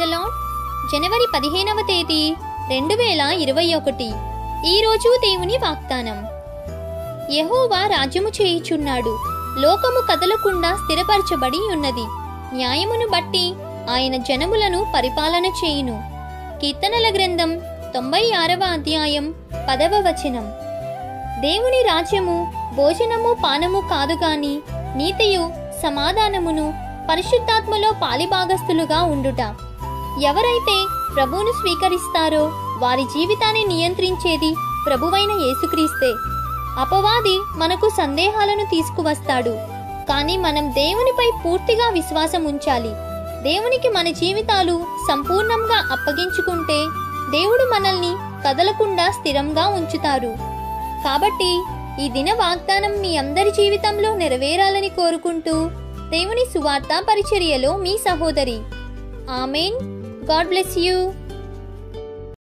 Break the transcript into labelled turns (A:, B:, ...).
A: lord జనవరి పదిహేనవ తేదీ రెండు వేల ఇరవై ఒకటి ఈరోజు దేవుని వాగ్దానం యెహోవా రాజ్యము చేయుచున్నాడు లోకము కదలకుండా స్థిరపరచబడి ఉన్నది న్యాయమును బట్టి ఆయన జనములను పరిపాలన చేయును కీర్తనల గ్రంథం తొంభై ఆరవ అధ్యాయం పదవ వచనం దేవుని రాజ్యము భోజనము పానము కాదు గాని నీతియు సమాధానమును పరిశుద్ధాత్మలో పాలిభాగస్థులుగా ఉండుట ఎవరైతే ప్రభువును స్వీకరిస్తారో వారి జీవితాన్ని నియంత్రించేది ప్రభువైన యేసుక్రీస్తే అపవాది మనకు సందేహాలను తీసుకువస్తాడు కానీ మనం దేవునిపై పూర్తిగా విశ్వాసం ఉంచాలి దేవునికి మన జీవితాలు సంపూర్ణంగా అప్పగించుకుంటే దేవుడు మనల్ని కదలకుండా స్థిరంగా ఉంచుతారు కాబట్టి ఈ దిన వాగ్దానం మీ అందరి జీవితంలో నెరవేరాలని కోరుకుంటూ దేవుని సువార్త పరిచర్యలో మీ సహోదరి ఆమెన్ గాడ్ బ్లెస్ యూ